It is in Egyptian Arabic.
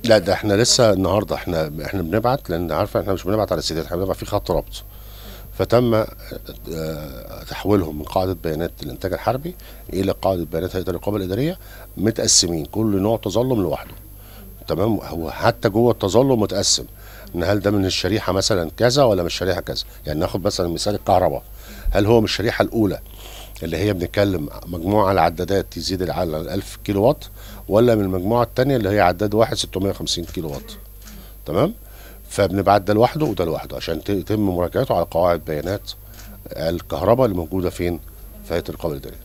لا ده احنا لسه النهارده احنا احنا بنبعت لان عارفه احنا مش بنبعت على السيدات احنا بنبعت في خط ربط فتم آه، تحويلهم من قاعده بيانات الانتاج الحربي الى قاعده بيانات هيئه الرقابه الاداريه متقسمين كل نوع تظلم لوحده تمام هو حتى جوه التظلم متقسم ان هل ده من الشريحه مثلا كذا ولا من الشريحه كذا يعني ناخد مثلا مثال الكهرباء هل هو من الشريحه الاولى اللي هي بنتكلم مجموعه العدادات يزيد على ال 1000 كيلو وات ولا من المجموعه الثانيه اللي هي عداد واحد 650 كيلو وات تمام فبنبعت ده لوحده وده لوحده عشان ت- يتم مراجعته على قواعد بيانات الكهرباء اللي موجوده فين في هيئه الرقابه الاداريه